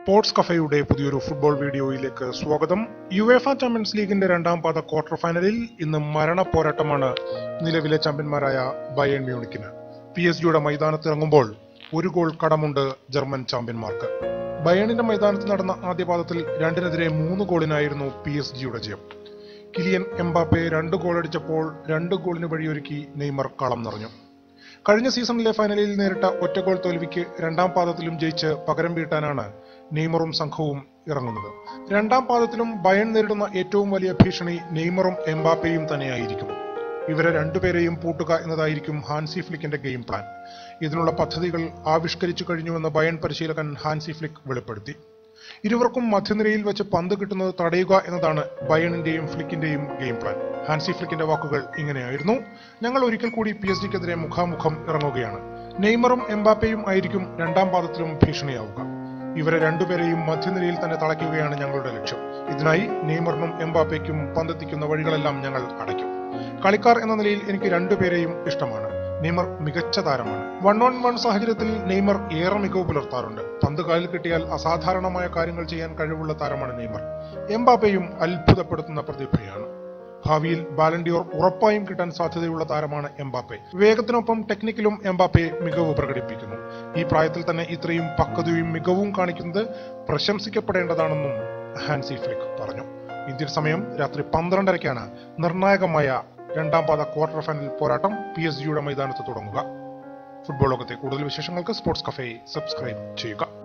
sports കഫയുടെ പുതിയൊരു football വീഡിയോയിലേക്ക് സ്വാഗതം യുവേഫ ചാമ്പ്യൻസ് ലീഗിന്റെ രണ്ടാം പാദ ക്വാർട്ടർ ഫൈനലിൽ ഇന്ന് മരണ പോരാട്ടമാണ് നിലവിലെ ചാമ്പ്യന്മാരായ ബയൺ മ്യൂണിക്കിന് പി എസ് ജിയുടെ മൈതാനത്തിറങ്ങുമ്പോൾ ഒരു ഗോൾ കടമുണ്ട് ജർമ്മൻ ചാമ്പ്യന്മാർക്ക് ബയണിന്റെ മൈതാനത്ത് നടന്ന ആദ്യ പാദത്തിൽ രണ്ടിനെതിരെ മൂന്ന് ഗോളിനായിരുന്നു പി എസ് ജിയുടെ ജയം കിലിയൻ എംബാപ്പെ രണ്ട് ഗോളടിച്ചപ്പോൾ രണ്ട് ഗോളിന് വഴിയൊരുക്കി നെയ്മർ കളം നിറഞ്ഞു കഴിഞ്ഞ സീസണിലെ ഫൈനലിൽ നേരിട്ട ഒറ്റ ഗോൾ തോൽവിക്ക് രണ്ടാം പാദത്തിലും ജയിച്ച് പകരം വീട്ടാനാണ് നെയ്മറും സംഘവും ഇറങ്ങുന്നത് രണ്ടാം പാദത്തിലും ബയൺ നേരിടുന്ന ഏറ്റവും വലിയ ഭീഷണി നെയ്മറും എംബാപ്പയും തന്നെയായിരിക്കും ഇവരെ രണ്ടുപേരെയും പൂട്ടുക എന്നതായിരിക്കും ഹാൻസി ഫ്ലിക്കിന്റെ ഗെയിം പ്ലാൻ ഇതിനുള്ള പദ്ധതികൾ ആവിഷ്കരിച്ചു കഴിഞ്ഞുവെന്ന് ബയൺ പരിശീലകൻ ഹാൻസി ഫ്ലിക്ക് വെളിപ്പെടുത്തി ഇരുവർക്കും മധ്യനിരയിൽ വെച്ച് പന്ത് കിട്ടുന്നത് തടയുക എന്നതാണ് ബയണിന്റെയും ഫ്ലിക്കിന്റെയും ഗെയിം പ്ലാൻ ഹാൻസി ഫ്ലിക്കിന്റെ വാക്കുകൾ ഇങ്ങനെയായിരുന്നു ഞങ്ങൾ ഒരിക്കൽ കൂടി പി എസ് ഡിക്കെതിരെ മുഖാമുഖം ഇറങ്ങുകയാണ് നെയ്മറും എംബാപ്പയും ആയിരിക്കും രണ്ടാം പാദത്തിലും ഭീഷണിയാവുക ഇവരെ രണ്ടുപേരെയും മധ്യനിരയിൽ തന്നെ തളയ്ക്കുകയാണ് ഞങ്ങളുടെ ലക്ഷ്യം ഇതിനായി നെയ്മറിനും എംബാപ്പയ്ക്കും പന്തെത്തിക്കുന്ന വഴികളെല്ലാം ഞങ്ങൾ അടയ്ക്കും കളിക്കാർ എന്ന നിലയിൽ എനിക്ക് രണ്ടുപേരെയും ഇഷ്ടമാണ് നെയ്മർ മികച്ച താരമാണ് വൺ ഓൺ വൺ സാഹചര്യത്തിൽ നെയ്മർ ഏറെ മികവ് പുലർത്താറുണ്ട് പന്ത് കാലിൽ കിട്ടിയാൽ അസാധാരണമായ കാര്യങ്ങൾ ചെയ്യാൻ കഴിവുള്ള താരമാണ് നെയ്മർ എംബാപ്പയും അത്ഭുതപ്പെടുത്തുന്ന പ്രതിഭയാണ് ഭാവിയിൽ ബാലൻഡിയോർ ഉറപ്പായും കിട്ടാൻ സാധ്യതയുള്ള താരമാണ് എംബാപ്പെ വേഗത്തിനൊപ്പം ടെക്നിക്കിലും എംബാപ്പെ മികവ് പ്രകടിപ്പിക്കുന്നു ഈ പ്രായത്തിൽ തന്നെ ഇത്രയും പക്വതയും മികവും കാണിക്കുന്നത് പ്രശംസിക്കപ്പെടേണ്ടതാണെന്നും ഹാൻസി ഫ്ലിക്ക് പറഞ്ഞു ഇന്ത്യൻ സമയം രാത്രി പന്ത്രണ്ടരയ്ക്കാണ് നിർണായകമായ രണ്ടാം പാദ ക്വാർട്ടർ ഫൈനൽ പോരാട്ടം പി എസ് ജിയുടെ മൈതാനത്ത് തുടങ്ങുക ഫുട്ബോൾ ലോകത്തെ കൂടുതൽ വിശേഷങ്ങൾക്ക് സ്പോർട്സ് കഫേ സബ്സ്ക്രൈബ് ചെയ്യുക